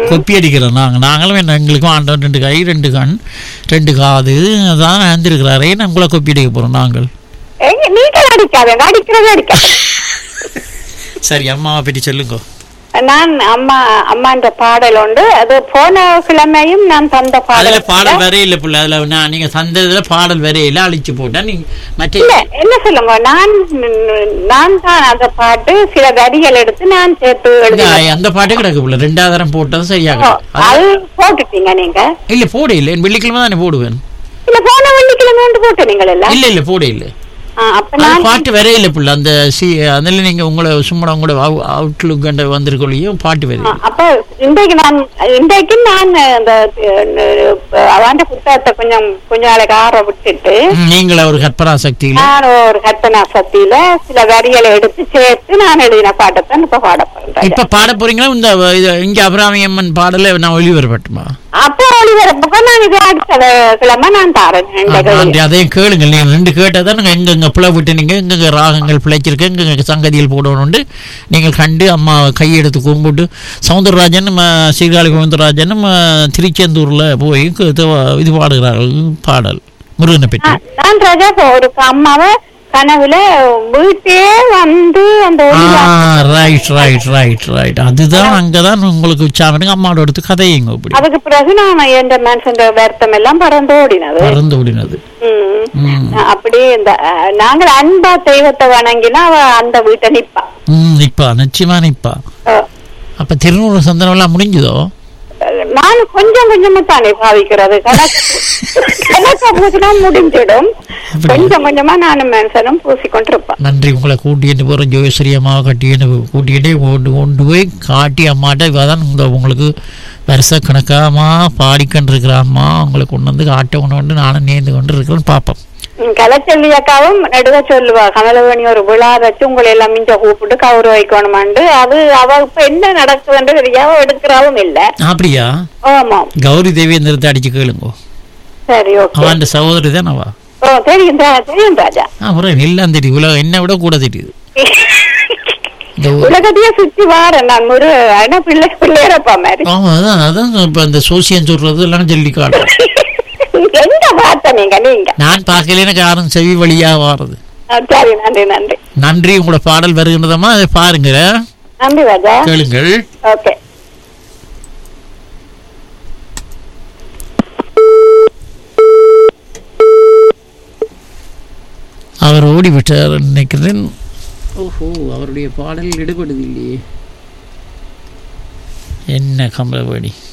கொப்பி அடிக்கிறோம் நாங்கள் நாங்களும் என்ன எங்களுக்கும் ஆண்டவன் ரெண்டு கை ரெண்டு கண் ரெண்டு காது அதான் இருந்திருக்கிறாரே நான் உங்களை கொப்பி அடிக்க போகிறோம் நாங்கள் எங்க நீங்கள் அடிக்காதீங்க அடிக்கிறதே அடிக்காது சரி அம்மாவை பற்றி சொல்லுங்க நான் அம்மா அம்மான்ற பாடல் உண்டு அது போன கிழமையும் நான் தந்த அதுல பாடல் பாடல் வேற இல்ல புள்ள அதுல நான் நீங்க தந்ததுல பாடல் வேற இல்ல அழிச்சு போட்டா நீங்க மற்ற இல்ல என்ன சொல்லுங்க நான் நான் தான் அந்த பாட்டு சில வரிகள் எடுத்து நான் சேர்த்து இந்த எழுதினேன் அந்த பாட்டு கிடக்கு புள்ள ரெண்டாவது தரம் போட்டது சரியா ஓ, கிடக்கு. அது- அது போட்டுட்டீங்க நீங்க இல்ல போட இல்ல வெள்ளிக்கிழமை தானே போடுவேன் இல்ல போன வெள்ளிக்கிழமை வந்து போட்டு நீங்கள் எல்லாம் இல்ல இல்ல போட இல்ல ஆ, அப்ப அது நான் பாட்டு வேற இல்ல புள்ள அந்த சி அதுல நீங்க உங்களை சும்மா உங்களோட அவுட்லுக் கண்ட வந்திருக்கொள்ளையும் பாட்டு வேற ஆ, இல்ல. அப்ப இன்றைக்கு நான் இன்றைக்கு நான் அந்த அவன் புத்தகத்தை கொஞ்சம் கொஞ்ச நாளைக்கு ஆற விட்டுட்டு ம், நீங்கள ஒரு கற்பனா சக்தியில நான் ஒரு கற்பனா சக்தியில சில வரிகளை எடுத்து சேர்த்து நான் எழுதின பாட்டத்தான் இப்ப பாட போறேன் இப்ப பாட போறீங்களா இந்த இது இங்க அபிராமி அம்மன் பாடல நான் ஒளிபரப்பட்டுமா அப்ப ஒளிபரப்புக்கு நான் இது அடுத்த கிழமை நான் தாரேன் இந்த நன்றி கேள்வி. அதையும் கேளுங்க நீங்க ரெண்டு கேட்டதான் நாங்க எங்கெங்க பிழை விட்டுனீங்க எங்கெங்க ராகங்கள் பிழைச்சிருக்கு எங்கெங்க சங்கதிகள் போடணும்னு நீங்கள் கண்டு அம்மா கையெடுத்து கும்பிட்டு சவுந்தரராஜன் நம்ம சீர்காழி கோவிந்தராஜன் நம்ம திருச்செந்தூர்ல போய் கு- இது இது பாடுகிறார்கள் பாடல் முருகனை பற்றி நான் நான் ராஜா இப்ப ஒரு அம்மாவை கனவுல வீட்டே வந்து அந்த ஒளி ரைட் ரைட் ரைட் ரைட் அதுதான் அங்கதான் உங்களுக்கு உச்சாமனுங்க அம்மாவோட எடுத்து கதையுங்க இப்படி அதுக்கு பிறகு நான் எந்த மனுஷன் வருத்தம் எல்லாம் பறந்து ஓடினது மறந்து ஓடினது ம். ம். அப்படி இந்த அஹ், நாங்கள் அன்பா தெய்வத்தை வணங்கினா அவ அந்த வீட்டை நிப்பா ம் நிப்பா நிச்சயமா நிப்பா அஹ், அப்ப திருநூறு சந்தனம் எல்லாம் முடிஞ்சுதோ நான் கொஞ்சம் கொஞ்சமா தானே பாவிக்கிறது கணக்கு கணக்க பூசினா முடிஞ்சிடும் அப்படியா? கொஞ்சம் கொஞ்சமா நானும் மனுஷனும் பூசிக்கொண்டிருப்பேன் நன்றி உங்களை கூட்டிட்டு போகிற ஜோயஸ்ரீ அம்மாவை கட்டிட்டு கூட்டிகிட்டே கொண்டு கொண்டு போய் காட்டி அம்மாட்ட இவ தான் இந்த உங்களுக்கு வருஷ கணக்காமா பாடிக்கொண்டிருக்கிற அம்மா உங்களை கொண்டு வந்து காட்ட கொண்டு வந்து நானும் நேர்ந்து கொண்டு இருக்கிறேன்னு பார்ப்போம் ம், கலைச்செல்வி அக்காவும் நடுவ சொல்லுவா கமலவேணி ஒரு விழா வச்சு உங்களை எல்லாம் மிஞ்ச கூப்பிட்டு கௌரவ வைக்கணுமாண்டு அது அவ இப்ப என்ன நடக்குதுன்னு தெரியாம எடுக்கிறாவும் இல்ல அப்படியா ஆமாம் கௌரி தேவேந்திரத்தை அடிச்சு கேளுங்கோ சரி ஓகே அவன் சகோதரி தான் அவா ஓ தெரியும் ரா- தெரியும் ராஜா அப்புறம் எல்லாம் தெரியும் உலகம் என்ன விட கூட தெரியுது இந்த ஊ- உலகத்தையே சுத்தி வாரேன் நான் முரு ஆனா பிள்ளை பிள்ளையரப்பா மாதிரி ஆமா அதான் அதான் இப்போ இந்த சோசியம் சொல்றது எல்லாம் சொல்லி காட்டுறேன் எங்க பார்த்த நீங்க நீங்க நான் பார்க்கல எனக்கு யாரும் செவி வழியா வாரது ஆ, சரி நன்றி நன்றி நன்றி உங்களோட பாடல் வருகின்றதமா அதை பாருங்க நன்றி ராஜா கேளுங்கள் ஓகே அவர் ஓடிவிட்டார் நினைக்கிறேன் ஓஹோ அவருடைய பாடல் ஈடுபடுது இல்லையே என்ன கமலவாணி